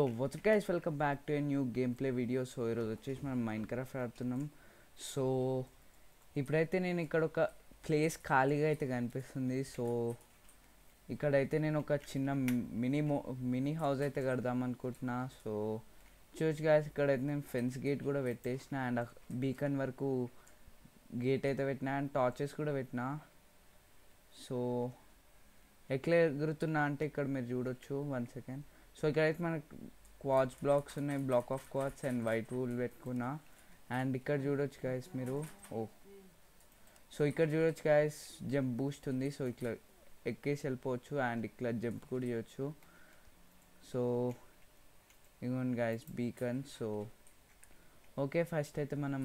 watts guys welcome back to a new game play video so ఈరోజు వచ్చేసి మనం mind craft ఆడుతున్నాం so ఇప్పుడైతే నేను ఇక్కడ ఒక ప్లేస్ ఖాళీగా అయితే కనిపిస్తుంది సో ఇక్కడైతే నేను ఒక చిన్న మినీ మో మినీ హౌస్ అయితే కడదాం అనుకుంటున్నా సో చూసి గాయస్ ఇక్కడైతే నేను ఫెన్స్ గేట్ కూడా పెట్టేసిన అండ్ బీకన్ వరకు గేట్ అయితే పెట్టిన అండ్ టార్చెస్ కూడా పెట్టిన సో ఎట్లా ఎగురుతున్నా అంటే ఇక్కడ మీరు చూడొచ్చు వన్ సెకండ్ సో ఇక్కడైతే మనకు క్వాడ్స్ బ్లాక్స్ ఉన్నాయి block of quartz and white rule పెట్టుకున్నా అండ్ ఇక్కడ చూడొచ్చు గాయస్ మీరు ఓ సో ఇక్కడ చూడొచ్చు గాయస్ జంప్ బూస్ట్ ఉంది సో ఇట్లా ఎక్కేసి వెళ్ళిపోవచ్చు అండ్ ఇట్లా జంప్ కూడా చేయొచ్చు సో ఇగోండి guys beacon so okay first అయితే మనం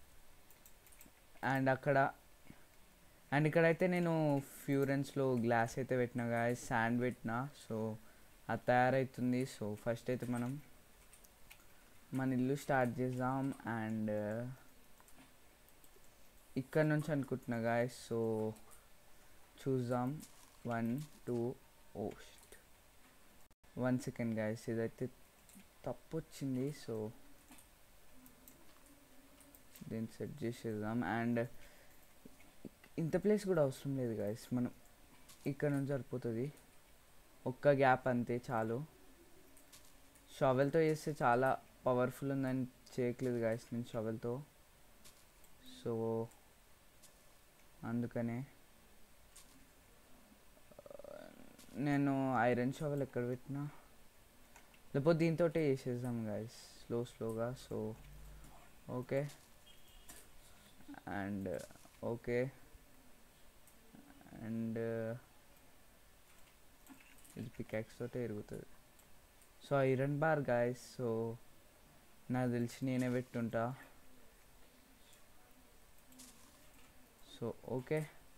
అండ్ అక్కడ అండ్ ఇక్కడైతే నేను ఫ్యూరెన్స్లో గ్లాస్ అయితే పెట్టిన గాయస్ శాండ్ పెట్టిన సో అది తయారవుతుంది సో ఫస్ట్ అయితే మనం మన ఇల్లు స్టార్ట్ చేద్దాం అండ్ ఇక్కడ నుంచి అనుకుంటున్నా గాయస్ సో చూద్దాం వన్ టూ ఓస్ట్ వన్ సెకండ్ గాయస్ ఇదైతే తప్పు వచ్చింది సో దీన్ని సెట్ చేసేద్దాం అండ్ ఇంత ప్లేస్ కూడా అవసరం లేదు గాయస్ మనం ఇక్కడ నుంచి సరిపోతుంది ఒక్క గ్యాప్ అంతే చాలు షవెల్తో చేస్తే చాలా పవర్ఫుల్ ఉందని చేయట్లేదు గాయస్ నేను షవెల్తో సో అందుకనే నేను ఐరన్ షవెల్ ఎక్కడ పెట్టినా లేకపోతే దీంతో చేసేద్దాం గాయస్ స్లో స్లోగా so okay and okay and ఇది పికాక్స్ తోటే ఎరుగుతుంది so iron bar guys so నాకు తెలిసి నేనే పెట్టుంటా సో ఓకే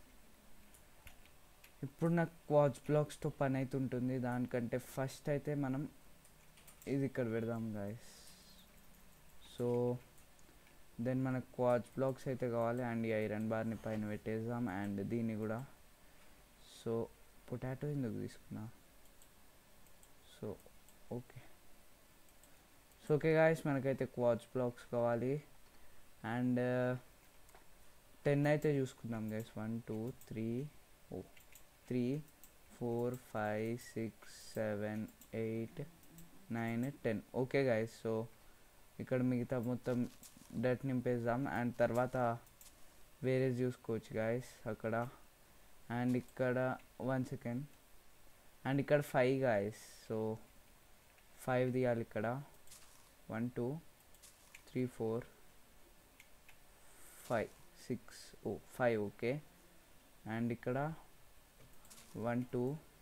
ఇప్పుడు నాకు క్వాచ్ బ్లాక్స్తో పని అయితే ఉంటుంది దానికంటే ఫస్ట్ అయితే మనం ఇది ఇక్కడ పెడదాం గాయస్ సో దెన్ మనకు క్వాచ్ బ్లాక్స్ అయితే కావాలి అండ్ ఈ ఐరన్ బార్ని పైన పెట్టేద్దాం అండ్ దీన్ని కూడా సో పొటాటో ఎందుకు తీసుకున్నా so okay so okay guys మనకైతే క్వాచ్ బ్లాక్స్ కావాలి అండ్ టెన్ అయితే చూసుకుందాం guys one two three oh three four five six seven eight nine ten okay guys so ఇక్కడ మిగతా మొత్తం డట్ నింపేద్దాం అండ్ తర్వాత వేరే చూసుకోవచ్చు గాయస్ అక్కడ అండ్ ఇక్కడ వన్ సెకండ్ అండ్ ఇక్కడ ఫైవ్ గాయస్ సో ఫైవ్ తీయాలి ఇక్కడ one two three four five six oh five okay and ఇక్కడ one two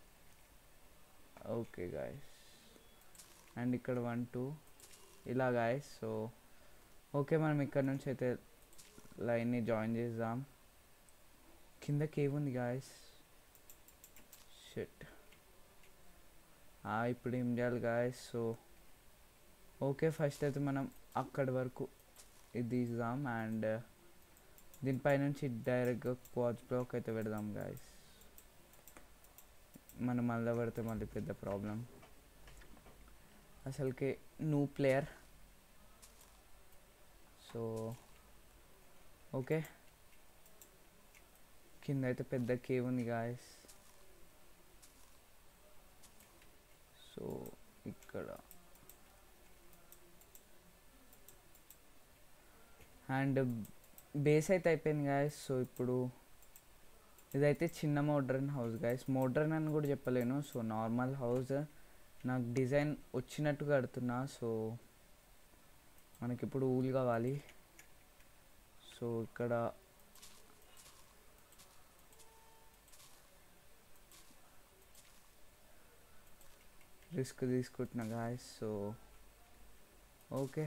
okay guys and ఇక్కడ వన్ టూ ఇలా గాయస్ సో ఓకే మనం ఇక్కడ నుంచి అయితే లైన్ని జాయిన్ చేద్దాం కిందకి ఏముంది గాయస్ షెట్ ఇప్పుడు ఏం చేయాలి గాయస్ సో ఓకే ఫస్ట్ అయితే మనం అక్కడి వరకు ఇది తీద్దాం అండ్ దీనిపై నుంచి డైరెక్ట్గా క్వాచ్ బ్లాక్ అయితే పెడదాం గాయస్ మనం మళ్ళీ పడితే మళ్ళీ పెద్ద ప్రాబ్లం అసలుకి న్యూ ప్లేయర్ సో ఓకే కింద అయితే పెద్ద కేవ్ ఉంది గాయస్ సో ఇక్కడ అండ్ బేస్ అయితే అయిపోయింది గాయస్ సో ఇప్పుడు ఇదైతే చిన్న మోడ్రన్ హౌస్ గాయస్ మోడ్రన్ అని కూడా చెప్పలేను సో నార్మల్ హౌస్ నాకు డిజైన్ వచ్చినట్టు కడుతున్నా సో మనకి ఇప్పుడు ఊలు కావాలి సో ఇక్కడ రిస్క్ తీసుకుంటున్నా guys so okay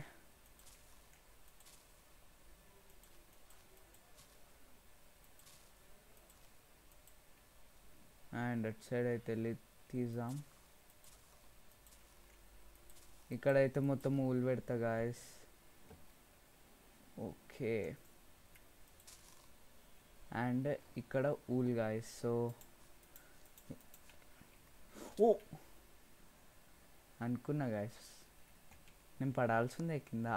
and at side అయితే వెళ్ళి తీద్దాం ఇక్కడైతే మొత్తం ఊలు పెడతా గాయస్ ఓకే అండ్ ఇక్కడ ఊల్ గాయస్ సో ఓ అనుకున్నా గాయస్ నేను పడాల్సిందే కింద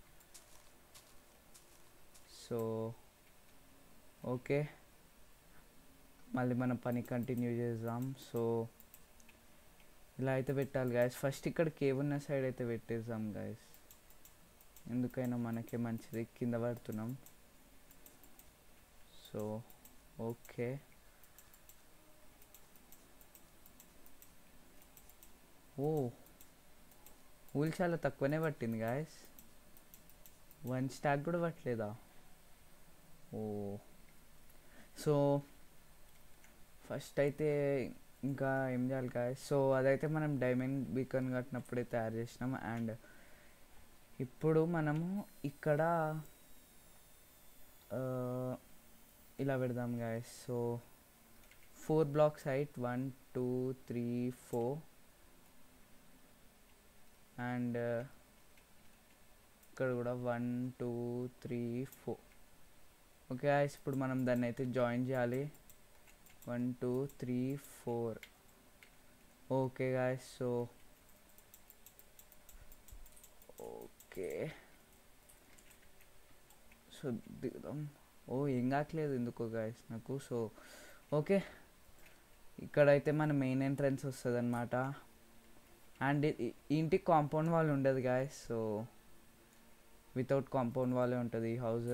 సో ఓకే మళ్ళీ మన పని కంటిన్యూ చేద్దాం సో ఇలా అయితే పెట్టాలి గాయస్ ఫస్ట్ ఇక్కడ కేవ్ ఉన్న సైడ్ అయితే పెట్టేద్దాం గాయస్ ఎందుకైనా మనకే మంచిది కింద పడుతున్నాం సో ఓకే ఓ ఊలు చాలా తక్కువనే పట్టింది గాయస్ వన్ స్టాక్ కూడా పట్టలేదా ఓ సో ఫస్ట్ అయితే ఇంకా ఏం చేయాలి గాయస్ సో అదైతే మనం డైమండ్ బీకన్ కట్టినప్పుడే తయారు చేసినాం అండ్ ఇప్పుడు మనము ఇక్కడ ఆ, ఇలా పెడదాం guys so four blocks height one two three four and ఇక్కడ కూడా one two three four okay guys ఇప్పుడు మనం దాన్ని అయితే జాయిన్ చేయాలి one two three four okay guys so okay so దిగుదాం ఓ ఏం కావట్లేదు ఎందుకో గాయస్ నాకు సో ఓకే ఇక్కడైతే మన మెయిన్ ఎంట్రన్స్ వస్తుంది అనమాట అండ్ ఈ ఇంటికి కాంపౌండ్ వాల్ ఉండదు గాయస్ సో వితౌట్ కాంపౌండ్ వాలే ఉంటుంది ఈ హౌస్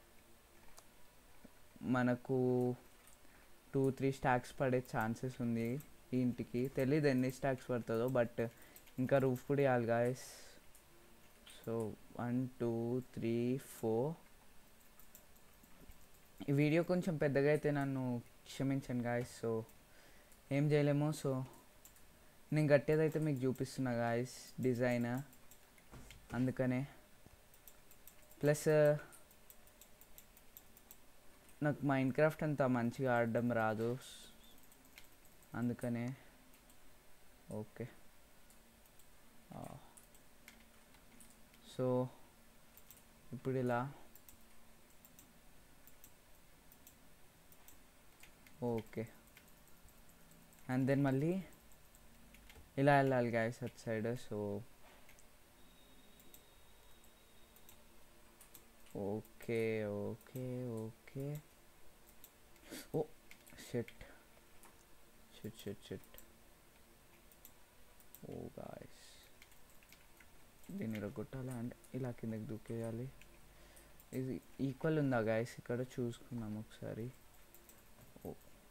మనకు టూ త్రీ స్టాక్స్ పడే ఛాన్సెస్ ఉంది ఈ ఇంటికి తెలీదు ఎన్ని స్టాక్స్ పడుతుందో బట్ ఇంకా రూఫ్ కూడా వేయాలి guys so one two three four ఈ వీడియో కొంచెం పెద్దగా అయితే నన్ను క్షమించండి గాయస్ సో ఏం చేయలేము సో నేను కట్టేదైతే మీకు చూపిస్తున్నా గాయస్ డిజైన్ అందుకనే ప్లస్ నాకు మైండ్ క్రాఫ్ట్ అంత మంచిగా ఆడడం రాదు అందుకనే ఓకే సో ఇప్పుడు ఇలా ఓకే అండ్ దెన్ మళ్ళీ ఇలా వెళ్ళాలి guys at side so okay okay okay oh shit shit shit shit oh guys దీన్ని ఇలా కొట్టాలి అండ్ ఇలా కిందకి దూకేయాలి ఇది ఈక్వల్ ఉందా గాయస్ ఇక్కడ చూసుకుందాం ఒకసారి ఓ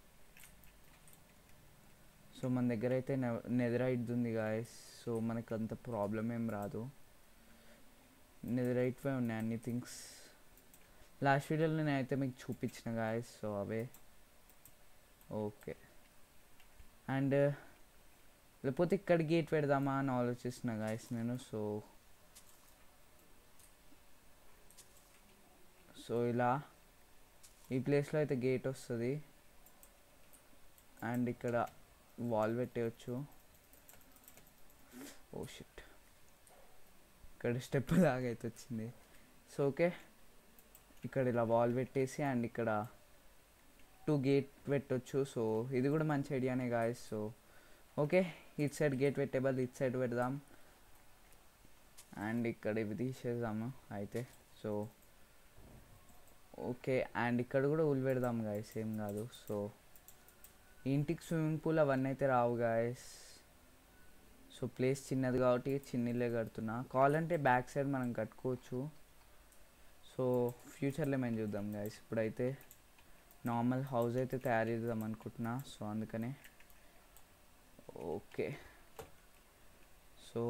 సో మన దగ్గర అయితే నెదరైట్ ఉంది గాయస్ సో మనకు అంత ప్రాబ్లం ఏం రాదు నెదరైట్వే ఉన్నాయి అన్ని థింగ్స్ లాస్ట్ వీడియోలో నేను అయితే మీకు చూపించిన గాయస్ సో అవే ఓకే అండ్ లేకపోతే ఇక్కడ గేట్ పెడదామా అని ఆలోచిస్తున్నా గాయస్ నేను సో సో ఇలా ఈ ప్లేస్లో అయితే గేట్ వస్తుంది అండ్ ఇక్కడ వాల్ పెట్టేయచ్చు ఓ షిట్ ఇక్కడ స్టెప్ లాగా అయితే వచ్చింది సో ఓకే ఇక్కడ ఇలా వాల్ పెట్టేసి అండ్ ఇక్కడ టూ గేట్ పెట్టొచ్చు సో ఇది కూడా మంచి ఐడియానే guys so okay it side gate పెట్టే బదులు ఇట్ సైడ్ పెడదాం అండ్ ఇక్కడ ఇవి తీసేద్దాము అయితే సో ఓకే అండ్ ఇక్కడ కూడా ఉల్ పెడదాం గాయస్ ఏం కాదు సో ఇంటికి స్విమ్మింగ్ పూల్ అవన్నీ అయితే రావు గాయస్ సో ప్లేస్ చిన్నది కాబట్టి చిన్నిల్లే కడుతున్నా కావాలంటే బ్యాక్ సైడ్ మనం కట్టుకోవచ్చు సో ఫ్యూచర్లో మేము చూద్దాం గాయస్ ఇప్పుడైతే నార్మల్ హౌస్ అయితే తయారు చేద్దాం అనుకుంటున్నా సో అందుకనే okay so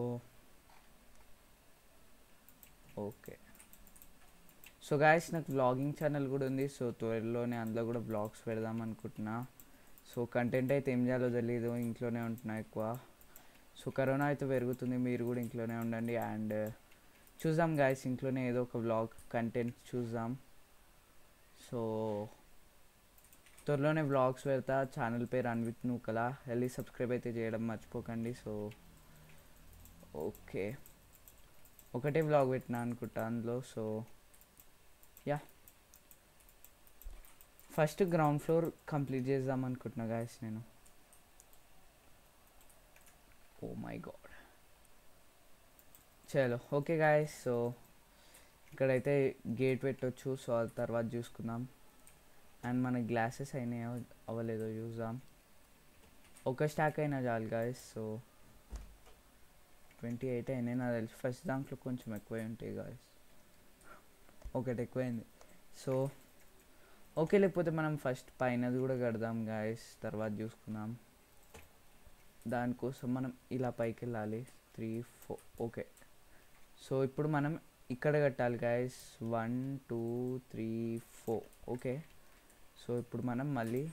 okay so guys నాకు వ్లాగింగ్ ఛానల్ కూడా ఉంది సో త్వరలోనే అందులో కూడా బ్లాగ్స్ పెడదాం అనుకుంటున్నా సో కంటెంట్ అయితే ఏం చేయాలో తెలియదు ఇంట్లోనే ఉంటున్నా ఎక్కువ సో కరోనా అయితే పెరుగుతుంది మీరు కూడా ఇంట్లోనే ఉండండి అండ్ చూద్దాం గాయస్ ఇంట్లోనే ఏదో ఒక వ్లాగ్ కంటెంట్ చూద్దాం సో త్వరలోనే వ్లాగ్స్ పెడతా ఛానల్ పేరు అన్విత్ నూకలా వెళ్ళి సబ్స్క్రైబ్ అయితే చేయడం మర్చిపోకండి సో ఓకే ఒకటే వ్లాగ్ పెట్టినా అనుకుంటా అందులో so yeah first ground floor complete చేద్దాం అనుకుంటున్నా గాయస్ నేను ఓ మై గాడ్ చలో ఓకే గాయస్ సో ఇక్కడైతే గేట్ పెట్టొచ్చు సో అది తర్వాత చూసుకుందాం అండ్ మన గ్లాసెస్ అయినాయో అవ్వలేదో చూద్దాం ఒక స్టాక్ అయినా చాలు గాయస్ సో ట్వంటీ ఎయిట్ అయినాయి నాకు తెలిసి ఫస్ట్ దాంట్లో కొంచెం ఎక్కువ ఉంటాయి గాయస్ ఒకటి ఎక్కువైంది సో ఓకే లేకపోతే మనం ఫస్ట్ పైనది కూడా కడదాం గాయస్ తర్వాత చూసుకుందాం దానికోసం మనం ఇలా పైకి వెళ్ళాలి త్రీ ఫోర్ ఓకే సో ఇప్పుడు మనం ఇక్కడ కట్టాలి guys one two three four okay so ఇప్పుడు మనం మళ్ళీ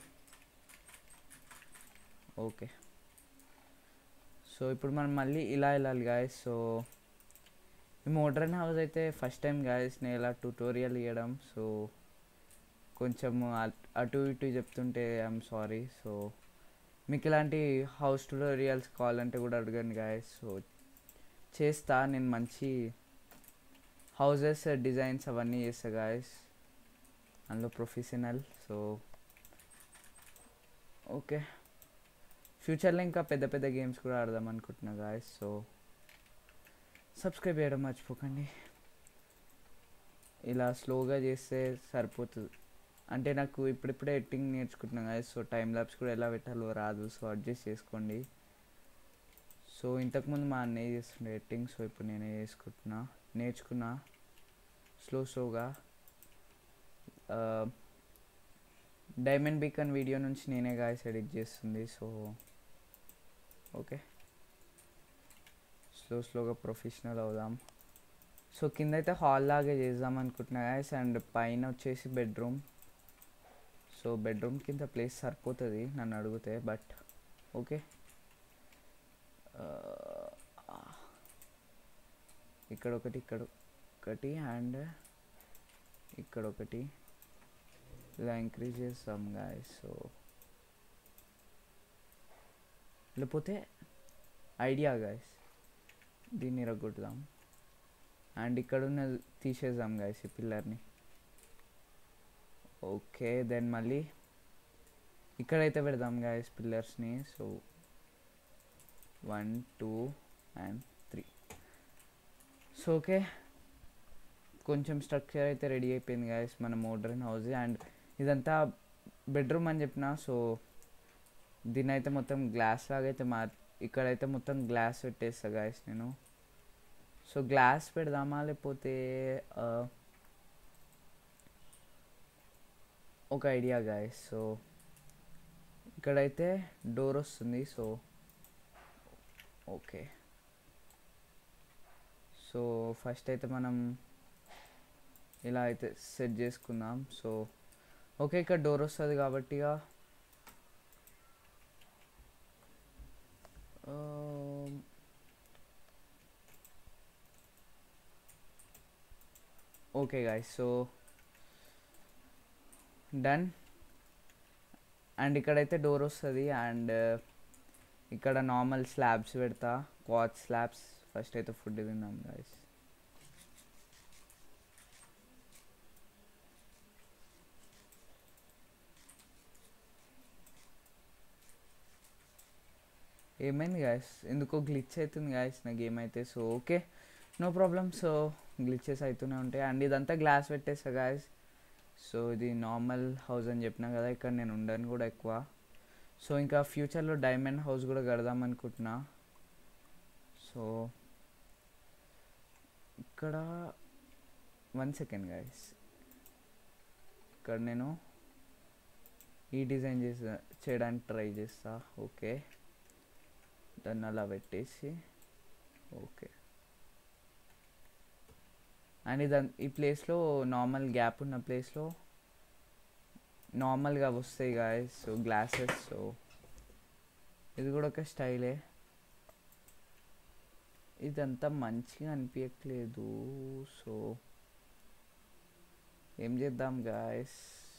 ఓకే సో ఇప్పుడు మనం మళ్ళీ ఇలా వెళ్ళాలి గాయస్ సో ఈ మోడ్రన్ హౌస్ అయితే ఫస్ట్ టైం గాయస్ నేను ఇలా ట్యూటోరియల్ ఇవ్వడం సో కొంచెం అట్- అటు ఇటు చెప్తుంటే ఐఎమ్ సారీ సో మీకు ఇలాంటి హౌస్ ట్యూటోరియల్స్ కావాలంటే కూడా అడగండి గాయస్ సో చేస్తా నేను మంచి హౌజెస్ డిజైన్స్ అవన్నీ చేస్తా గాయస్ అందులో ప్రొఫెషనల్ సో ఓకే ఫ్యూచర్లో ఇంకా పెద్ద పెద్ద గేమ్స్ కూడా ఆడదాం అనుకుంటున్నా గాయస్ సో సబ్స్క్రైబ్ చేయడం మర్చిపోకండి ఇలా స్లోగా చేస్తే సరిపోతుంది అంటే నాకు ఇప్పుడిప్పుడే ఎడిటింగ్ నేర్చుకుంటున్నా కదా సో టైం ల్యాబ్స్ కూడా ఎలా పెట్టాలో రాదు సో అడ్జస్ట్ చేసుకోండి సో ఇంతకుముందు మా అన్నయ్య చేస్తుండే ఎడిటింగ్ సో ఇప్పుడు నేనే చేసుకుంటున్నా నేర్చుకున్నా స్లో స్లోగా డైమండ్ బీకన్ వీడియో నుంచి నేనే గాయస్ ఎడిట్ చేస్తుంది సో ఓకే స్లో స్లోగా ప్రొఫెషనల్ అవుదాం సో కింద అయితే హాల్ లాగే చేద్దాం అనుకుంటున్నా గాయస్ అండ్ పైన వచ్చేసి బెడ్రూమ్ సో బెడ్రూమ్ కింద ప్లేస్ సరిపోతుంది నన్ను అడిగితే బట్ ఓకే ఇక్కడ ఒకటి ఇక్కడ ఒకటి అండ్ ఇక్కడ ఒకటి ఇలా ఇంక్రీజ్ చేస్తాం గాయస్ సో లేకపోతే ఐడియా గాయస్ దీన్ని ఇరగొట్టుదాం అండ్ ఇక్కడ ఉన్న తీసేద్దాం గాయస్ ఈ పిల్లర్ని ఓకే దెన్ మళ్ళీ ఇక్కడైతే పెడదాం గాయస్ పిల్లర్స్ని so one two and three so okay కొంచెం స్ట్రక్చర్ అయితే రెడీ అయిపోయింది గాయస్ మన మోడ్రన్ హౌస్ అండ్ ఇదంతా బెడ్రూమ్ అని చెప్పిన సో దీని అయితే మొత్తం గ్లాస్ లాగా అయితే మా ఇక్కడైతే మొత్తం గ్లాస్ పెట్టేస్తా గాయస్ నేను సో గ్లాస్ పెడదామా లేకపోతే ఆ, ఒక ఐడియా గాయస్ సో ఇక్కడైతే డోర్ వస్తుంది సో ఓకే సో ఫస్ట్ అయితే మనం ఇలా అయితే సెట్ చేసుకుందాం సో ఓకే ఇక్కడ డోర్ వస్తుంది కాబట్టి ఇక okay guys so done and ఇక్కడైతే డోర్ వస్తుంది అండ్ ఇక్కడ నార్మల్ స్లాబ్స్ పెడతా క్వాచ్ స్లాబ్స్ ఫస్ట్ అయితే ఫుడ్ తిందాం గాయస్ ఏమైంది గాయస్ ఎందుకో గ్లిచ్ అవుతుంది గాయస్ నా గేమ్ అయితే so okay no problem so glitches అవుతూనే ఉంటాయి అండ్ ఇదంతా గ్లాస్ పెట్టేస్తా గాయస్ సో ఇది నార్మల్ హౌస్ అని చెప్పినా కదా ఇక్కడ నేను ఉండను కూడా ఎక్కువ సో ఇంకా ఫ్యూచర్లో డైమండ్ హౌస్ కూడా కడదాం అనుకుంటున్నా సో ఇక్కడ వన్ సెకండ్ గాయస్ ఇక్కడ నేను ఈ డిజైన్ చేసా చేయడానికి ట్రై చేస్తా ఓకే దాన్ని అలా పెట్టేసి ఓకే అండ్ ఇది ఈ ప్లేస్లో నార్మల్ గ్యాప్ ఉన్న ప్లేస్లో నార్మల్గా వస్తాయి గాయస్ సో గ్లాసెస్ సో ఇది కూడా ఒక స్టైలే ఇదంతా మంచిగా అనిపించట్లేదు సో ఏం చేద్దాం గాయస్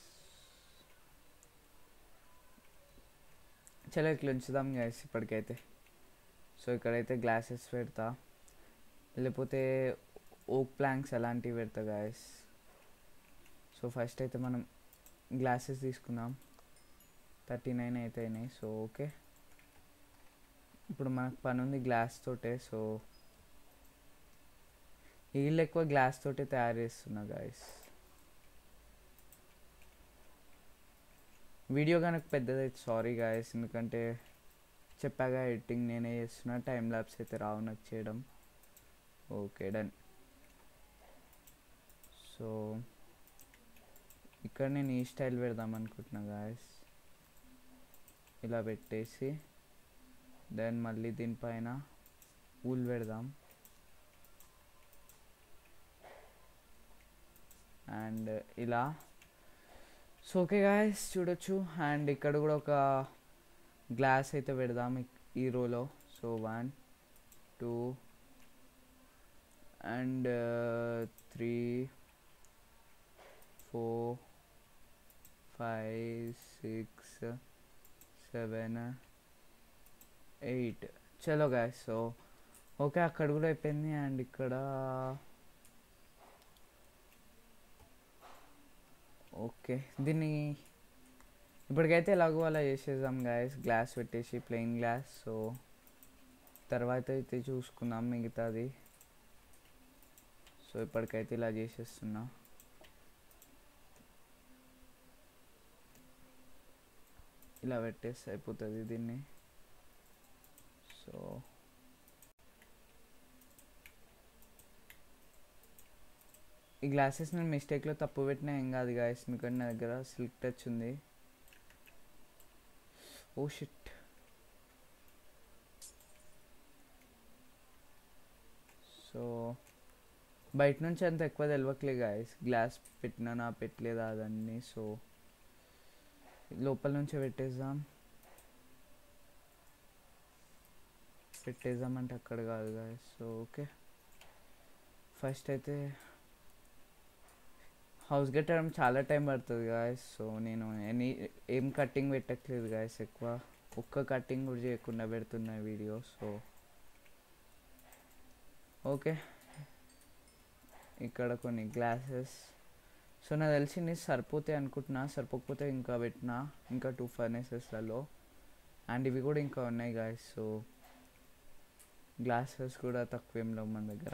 చలో ఇట్లా ఉంచుదాం గాయస్ ఇప్పటికైతే సో ఇక్కడైతే గ్లాసెస్ పెడతా లేకపోతే ఓక్ ప్లాంక్స్ అలాంటివి పెడతా గాయస్ సో ఫస్ట్ అయితే మనం గ్లాసెస్ తీసుకుందాం థర్టీ నైన్ అయితే అయినాయి సో ఓకే ఇప్పుడు మనకు పని ఉంది గ్లాస్ తోటే సో వీళ్ళు ఎక్కువ గ్లాస్ తోటి తయారు చేస్తున్నా గాయస్ వీడియో కనుక పెద్దదైతే సారీ గాయస్ ఎందుకంటే చెప్పాగా ఎడిటింగ్ నేనే చేస్తున్నా టైం ల్యాబ్స్ అయితే రావు నాకు చేయడం ఓకే డన్ సో ఇక్కడ నేను ఈ స్టైల్ పెడదాం అనుకుంటున్నా గాయస్ ఇలా పెట్టేసి దెన్ మళ్ళీ దీనిపైన ఊల్ పెడదాం అండ్ ఇలా సో ఓకే గాయస్ చూడొచ్చు అండ్ ఇక్కడ కూడా ఒక గ్లాస్ అయితే పెడదాం ఇక్- ఈ రోలో so one two and three four five six seven eight చలో గాయస్ సో ఓకే అక్కడ కూడా అయిపోయింది అండ్ ఇక్కడ ఓకే దీన్ని ఇప్పటికైతే ఎలాగో అలా చేసేద్దాం గాయస్ గ్లాస్ పెట్టేసి ప్లెయిన్ గ్లాస్ సో తర్వాత అయితే చూసుకుందాం మిగతాది సో ఇప్పటికైతే ఇలా చేసేస్తున్నా ఇలా పెట్టేస్తే అయిపోతుంది దీన్ని సో ఈ గ్లాసెస్ నేను మిస్టేక్లో తప్పు పెట్టినా ఏం కాదు గాయస్ ఎందుకంటే నా దగ్గర సిల్క్ టచ్ ఉంది ఓ షిట్ సో బయట నుంచి అంత ఎక్కువ తెలియట్లే గాయస్ గ్లాస్ పెట్టినా నా పెట్టలేదా అదన్నీ సో లోపల నుంచే పెట్టేద్దాం పెట్టేద్దాం అంటే అక్కడ కాదు గాయస్ సో ఓకే ఫస్ట్ అయితే హౌస్ కట్టడం చాలా టైం పడుతుంది గాయస్ సో నేను ఎనీ ఏం కటింగ్ పెట్టట్లేదు గాయస్ ఎక్కువ ఒక్క కటింగ్ కూడా చేయకుండా పెడుతున్న వీడియో సో ఓకే ఇక్కడ కొన్ని గ్లాసెస్ సో నాకు తెలిసి సరిపోతాయి అనుకుంటున్నా సరిపోకపోతే ఇంకా పెట్టినా ఇంకా టూ ఫర్నేసెస్లలో అండ్ ఇవి కూడా ఇంకా ఉన్నాయి గాయస్ సో గ్లాసెస్ కూడా తక్కువేం లేవు మన దగ్గర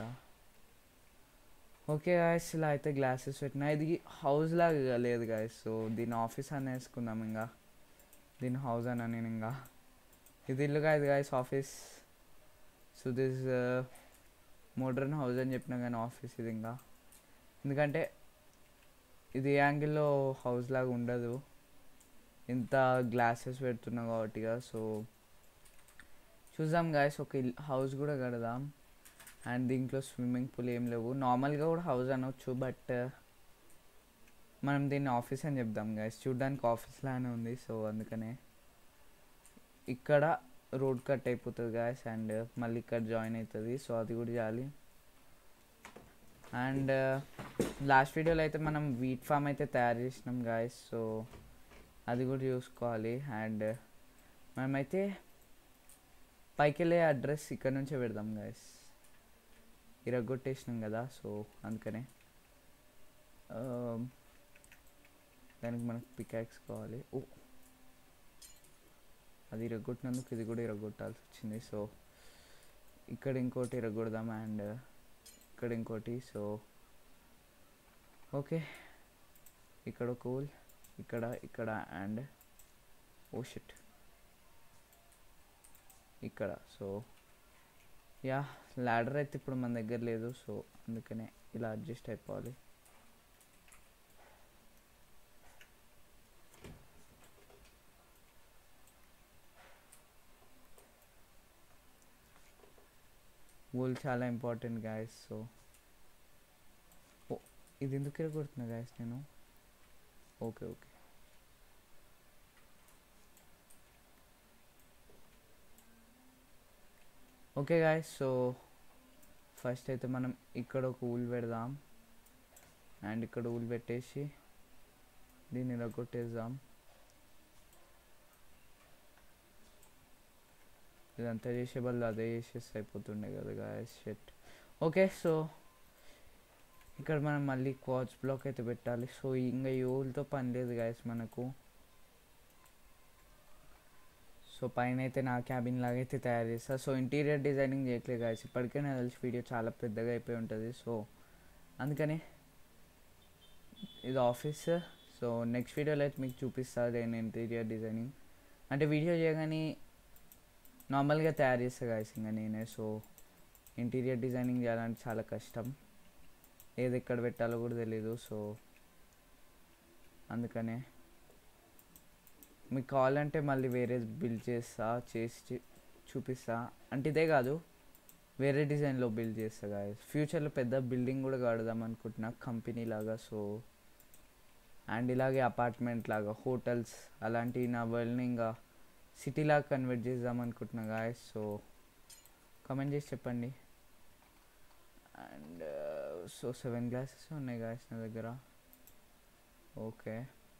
ఓకే గాయస్ ఇలా అయితే గ్లాసెస్ పెట్టినా ఇది హౌస్ లాగా లేదు గాయస్ సో దీని ఆఫీస్ అని వేసుకుందాం ఇంకా దీని హౌస్ అని నేను ఇంకా ఇది ఇల్లు కాదు guys office so this modern house అని చెప్పినా కానీ ఆఫీస్ ఇది ఇంకా ఎందుకంటే ఇది ఏ యాంగిల్లో హౌస్ లాగా ఉండదు ఇంత గ్లాసెస్ పెడుతున్నా కాబట్టిగా సో చూద్దాం గాయస్ ఒక హౌస్ కూడా కడదాం అండ్ దీంట్లో స్విమ్మింగ్ పూల్ ఏం లేవు నార్మల్గా కూడా హౌస్ అనొచ్చు బట్ మనం దీన్ని ఆఫీస్ అని చెప్దాం గాయస్ చూడ్డానికి ఆఫీస్ లానే ఉంది సో అందుకనే ఇక్కడ రోడ్ కట్ అయిపోతుంది గాయస్ అండ్ మళ్ళీ ఇక్కడ జాయిన్ అవుతుంది సో అది కూడా చేయాలి అండ్ లాస్ట్ వీడియోలో అయితే మనం వీట్ ఫామ్ అయితే తయారు చేసినాం గాయస్ సో అది కూడా చూసుకోవాలి అండ్ మనమైతే పైకి వెళ్ళే అడ్రస్ ఇక్కడ నుంచే పెడదాం గాయస్ ఇరగొట్టేసినాం కదా సో అందుకనే ఆ, దానికి మనకు పికాక్స్ కావాలి ఓ అది ఇరగొట్టినందుకు ఇది కూడా ఇరగొట్టాల్సి వచ్చింది సో ఇక్కడ ఇంకోటి ఇరగొడదాం అండ్ ఇక్కడ ఇంకోటి సో ఓకే ఇక్కడ ఒక ఊల్ ఇక్కడ ఇక్కడ అండ్ ఓ షిట్ ఇక్కడ సో యా ల్యాడర్ అయితే ఇప్పుడు మన దగ్గర లేదు సో అందుకనే ఇలా అడ్జస్ట్ అయిపోవాలి వూల్ చాలా ఇంపార్టెంట్ గాయస్ సో ఓ ఇది ఎందుకు కొడుతున్నా గాయస్ నేను okay okay okay guys so first అయితే మనం ఇక్కడ ఒక ఊల్ పెడదాం అండ్ ఇక్కడ ఊల్ పెట్టేసి దీన్ని ఇలా కొట్టేద్దాం ఇదంతా చేసే బదులు అదే చేసేస్తే అయిపోతుండే కదా గాయస్ షెట్ ఓకే సో ఇక్కడ మనం మళ్ళీ క్వాచ్ బ్లాక్ అయితే పెట్టాలి సో ఇంకా ఈ ఊల్తో పని లేదు గాయస్ మనకు సో పైన అయితే నా క్యాబిన్ లాగా అయితే తయారు చేస్తా సో ఇంటీరియర్ డిజైనింగ్ చేయట్లేదు గాయస్ ఇప్పటికే నాకు తెలిసి వీడియో చాలా పెద్దగా అయిపోయి ఉంటుంది సో అందుకని ఇది ఆఫీస్ సో నెక్స్ట్ వీడియోలో అయితే మీకు చూపిస్తాను నేను ఇంటీరియర్ డిజైనింగ్ అంటే వీడియో చేయగానే నార్మల్గా తయారు చేస్తా గాయస్ ఇంకా నేనే సో ఇంటీరియర్ డిజైనింగ్ చేయాలంటే చాలా కష్టం ఏది ఎక్కడ పెట్టాలో కూడా తెలీదు సో అందుకనే మీకు కావాలంటే మళ్ళీ వేరే బిల్డ్ చేస్తా చేసి చూ- చూపిస్తా అంటే ఇదే కాదు వేరే డిజైన్లో బిల్డ్ చేస్తా గాయస్ ఫ్యూచర్లో పెద్ద బిల్డింగ్ కూడా కడదాం అనుకుంటున్నా కంపెనీ లాగా సో అండ్ ఇలాగే అపార్ట్మెంట్ లాగా హోటల్స్ అలాంటి నా వరల్డ్ని ఇంకా సిటీ లాగా కన్వర్ట్ చేద్దాం అనుకుంటున్నా గాయస్ సో కామెంట్ చేసి చెప్పండి అండ్ సో సెవెన్ గ్లాసెస్ ఉన్నాయి గాయస్ నా దగ్గర ఓకే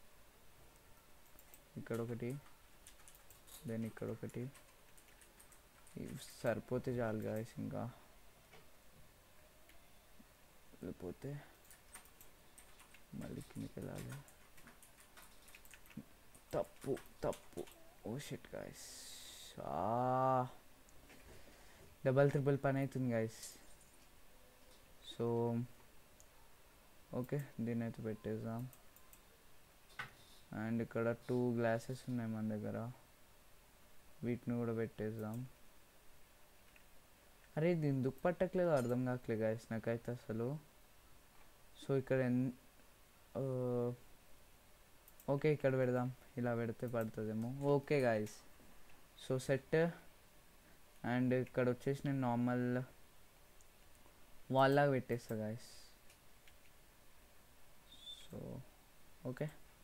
ఇక్కడ ఒకటి దెన్ ఇక్కడ ఒకటి ఇవి సరిపోతే చాలు గాయస్ ఇంకా లేకపోతే మళ్ళీ కిందకి వెళ్ళాలి తప్పు తప్పు oh shit guys double triple పని అవుతుంది గాయస్ సో ఓకే దీన్ని అయితే పెట్టేద్దాం అండ్ ఇక్కడ టూ గ్లాసెస్ ఉన్నాయి మన దగ్గర వీటిని కూడా పెట్టేద్దాం అరే ఇది ఎందుకు పట్టట్లేదు అర్థం కావట్లేదు గాయస్ నాకైతే అసలు సో ఇక్కడ ఎన్ ఆ, ఓకే ఇక్కడ పెడదాం ఇలా పెడితే పడుతుందేమో okay guys so set and ఇక్కడ వచ్చేసి నేను నార్మల్ వాల్ లాగా పెట్టేస్తా గాయస్ సో ఓకే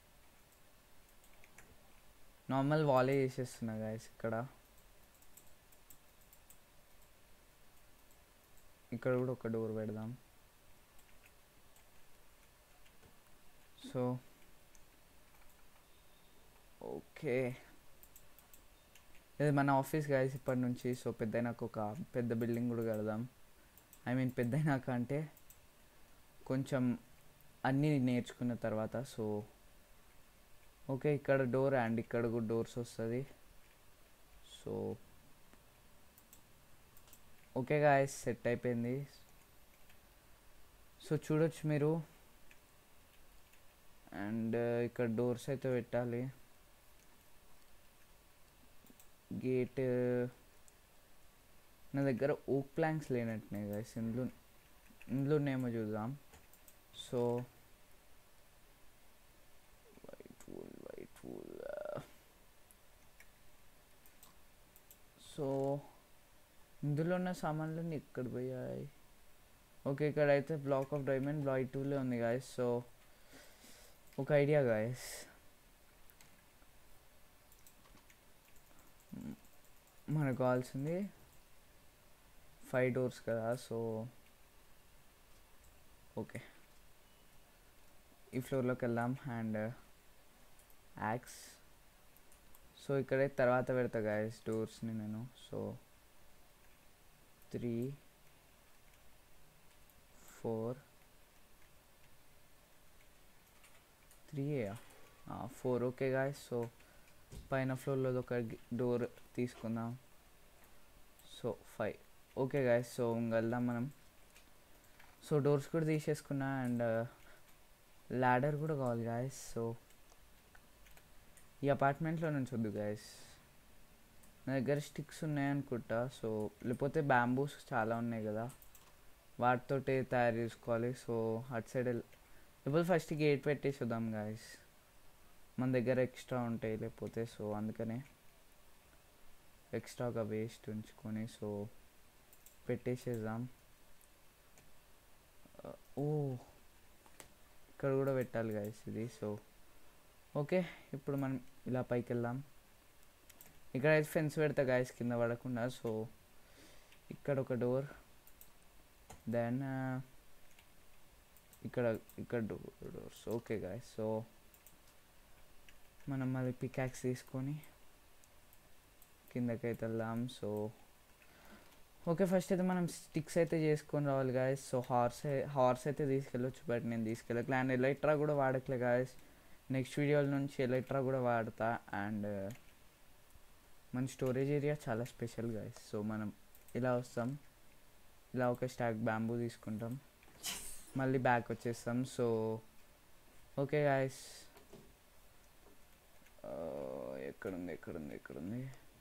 నార్మల్ వాలే చేసేస్తున్నా గాయస్ ఇక్కడ ఇక్కడ కూడా ఒక డోర్ పెడదాం సో ఓకే ఇది మన ఆఫీస్ గాయస్ ఇప్పటి నుంచి సో పెద్దయినాక ఒక పెద్ద బిల్డింగ్ కూడా కడదాం ఐ మీన్ పెద్దయినాక అంటే కొంచెం అన్నీ నేర్చుకున్న తర్వాత సో ఓకే ఇక్కడ డోర్ అండ్ ఇక్కడ కూడా డోర్స్ వస్తుంది సో ఓకే గాయస్ సెట్ అయిపోయింది సో చూడొచ్చు మీరు అండ్ ఇక్కడ డోర్స్ అయితే పెట్టాలి గేట్ నా దగ్గర ఓక్ ప్లాంక్స్ లేనట్టున్నాయి గాయస్ ఇందులో ఇందులోనేమో చూద్దాం so white wool white wool so ఇందులో ఉన్న సామాన్లన్నీ ఇక్కడ పోయాయి ఓకే ఇక్కడ అయితే బ్లాక్ ఆఫ్ డైమండ్ వైట్ టూలే ఉంది గాయస్ సో ఒక ఐడియా గాయస్ మనకు కావాల్సింది ఫైవ్ డోర్స్ కదా సో ఓకే ఈ ఫ్లోర్లోకి వెళ్దాం అండ్ యాక్స్ సో ఇక్కడే తర్వాత పెడతా గాయస్ డోర్స్ని నేను so three four three four okay guys so పైన ఫ్లోర్లో ఒక డోర్ తీసుకుందాం so five okay guys so ఇంక వెళ్దాం మనం సో డోర్స్ కూడా తీసేసుకున్నా అండ్ ల్యాడర్ కూడా కావాలి గాయస్ సో ఈ అపార్ట్మెంట్లో నుంచి వద్దు గాయస్ నా దగ్గర స్టిక్స్ ఉన్నాయనుకుంటా సో లేకపోతే బ్యాంబూస్ చాలా ఉన్నాయి కదా వాటితోటే తయారు చేసుకోవాలి సో అటు సైడ్ లేకపోతే ఫస్ట్ గేట్ పెట్టేసి వద్దాం గాయస్ మన దగ్గర ఎక్స్ట్రా ఉంటాయి లేకపోతే సో అందుకనే ఎక్స్ట్రాగా వేస్ట్ ఉంచుకొని సో పెట్టేసేద్దాం ఓ ఇక్కడ కూడా పెట్టాలి గాయస్ ఇది సో ఓకే ఇప్పుడు మనం ఇలా పైకి వెళ్దాం ఇక్కడ అయితే ఫెన్స్ పెడతా గాయస్ కింద పడకుండా సో ఇక్కడ ఒక డోర్ దెన్ ఇక్కడ ఇక్కడ డోర్స్ ఓకే గాయస్ సో మనం మళ్ళీ పికాక్స్ తీసుకొని కిందకైతే వెళ్దాం సో ఓకే ఫస్ట్ అయితే మనం స్టిక్స్ అయితే చేసుకొని రావాలి గాయస్ సో హార్స్ హార్స్ అయితే తీసుకెళ్ళొచ్చు బట్ నేను తీసుకెళ్ళట్లే అండ్ ఎలక్ట్రా కూడా వాడట్లే గాయస్ నెక్స్ట్ వీడియోల నుంచి ఎలక్ట్రా కూడా వాడతా అండ్ మన స్టోరేజ్ ఏరియా చాలా స్పెషల్ గాయస్ సో మనం ఇలా వస్తాం ఇలా ఒక స్టాక్ బ్యాంబూ తీసుకుంటాం మళ్ళీ బ్యాక్ వచ్చేస్తాం సో ఓకే గాయస్ ఎక్కడుంది ఎక్కడుంది ఎక్కడుంది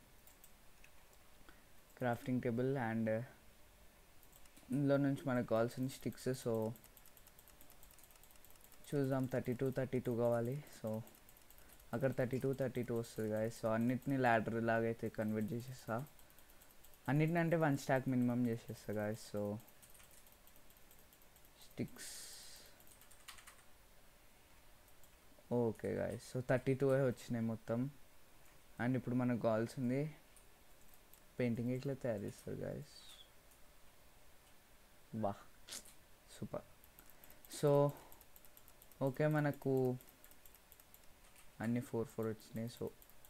క్రాఫ్టింగ్ టేబుల్ అండ్ ఇందులో నుంచి మనకు కావాల్సిన స్టిక్స్ సో చూద్దాం థర్టీ టూ థర్టీ టూ కావాలి సో అక్కడ థర్టీ టూ థర్టీ టూ వస్తుంది గాయస్ సో అన్నిటిని ల్యాడర్ లాగైతే కన్వర్ట్ చేసేస్తా అన్నిటిని అంటే వన్ స్టాక్ మినిమం చేసేస్తా guys so sticks okay guys so thirty two వచ్చినాయి మొత్తం అండ్ ఇప్పుడు మనకు కావాల్సింది పెయింటింగ్ ఇట్లా తయారు చేస్తారు గాయస్ వా సూపర్ సో ఓకే మనకు అన్ని ఫోర్ ఫోర్ వచ్చినాయి సో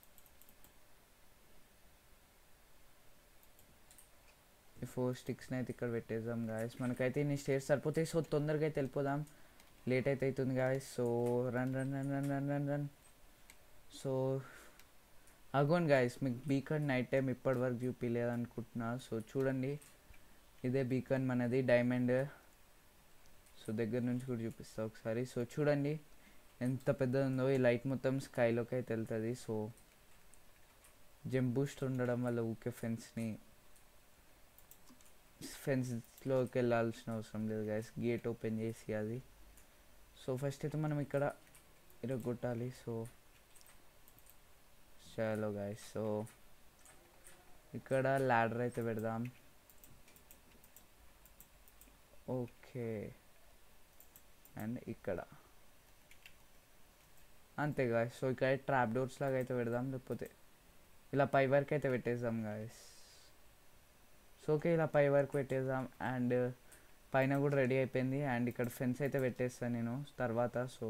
ఈ ఫోర్ స్టిక్స్ని అయితే ఇక్కడ పెట్టేద్దాం గాయస్ మనకైతే ఇన్ని స్టేర్స్ సరిపోతాయి సో తొందరగా అయితే వెళ్ళిపోదాం లేట్ అయితే అవుతుంది guys so run run run run run run run so అగోన్ గాయస్ మీకు బీకన్ నైట్ టైం ఇప్పటి వరకు చూపించలేదు అనుకుంటున్నా సో చూడండి ఇదే బీకన్ మనది డైమండ్ సో దగ్గర నుంచి కూడా చూపిస్తా ఒకసారి సో చూడండి ఎంత పెద్దది ఉందో ఈ లైట్ మొత్తం స్కైలోకి అయితే వెళ్తుంది సో జంప్ బూస్ట్ ఉండడం వల్ల ఊకే ఫెన్స్ని ఫెన్స్లోకి వెళ్ళాల్సిన అవసరం లేదు గైస్ గేట్ ఓపెన్ చేసి అది సో ఫస్ట్ అయితే మనం ఇక్కడ ఇరగొట్టాలి సో చలో గాయస్ సో ఇక్కడ ల్యాడర్ అయితే పెడదాం ఓకే అండ్ ఇక్కడ అంతే గాయస్ సో ఇక్కడ ట్రాప్ డోర్స్ లాగా అయితే పెడదాం లేకపోతే ఇలా పై వరకు అయితే పెట్టేద్దాం గాయస్ సో ఓకే ఇలా పై వరకు పెట్టేద్దాం అండ్ పైన కూడా రెడీ అయిపోయింది అండ్ ఇక్కడ ఫెన్స్ అయితే పెట్టేస్తాను నేను తర్వాత సో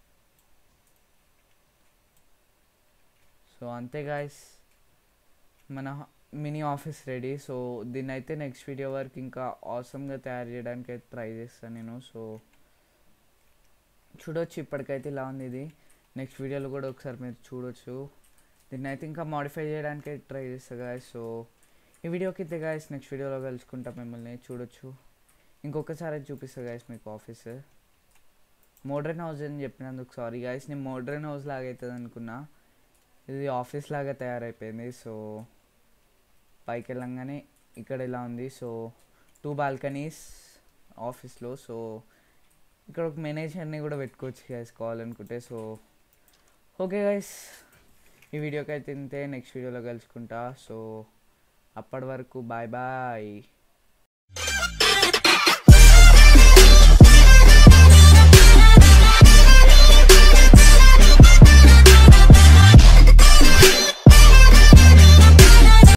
సో అంతే గాయస్ మన మినీ ఆఫీస్ రెడీ సో దీన్ని అయితే నెక్స్ట్ వీడియో వరకు ఇంకా ఆసమ్గా తయారు చేయడానికి అయితే ట్రై చేస్తాను నేను సో చూడొచ్చు ఇప్పటికైతే ఇలా ఉంది ఇది నెక్స్ట్ వీడియోలో కూడా ఒకసారి మీరు చూడొచ్చు దీన్ని అయితే ఇంకా మాడిఫై చేయడానికి ట్రై చేస్తా గాయస్ సో ఈ వీడియోకి అయితే గాయస్ నెక్స్ట్ వీడియోలో కలుసుకుంటా మిమ్మల్ని చూడొచ్చు ఇంకొకసారి అయితే చూపిస్తా గాయస్ మీకు ఆఫీస్ మోడ్రన్ హౌస్ అని చెప్పినందుకు సారీ గాయస్ నేను మోడ్రన్ హౌస్ లాగా అవుతుంది అనుకున్నా ఇది ఆఫీస్ లాగా తయారైపోయింది సో పైకి వెళ్ళంగానే ఇక్కడ ఇలా ఉంది సో టూ బాల్కనీస్ ఆఫీస్లో సో ఇక్కడ ఒక మేనేజర్ని కూడా పెట్టుకోవచ్చు గైస్ కావాలనుకుంటే సో ఓకే గైస్ ఈ వీడియోకి అయితే ఇంతే నెక్స్ట్ వీడియోలో కలుసుకుంటా సో అప్పటి వరకు బాయ్ బాయ్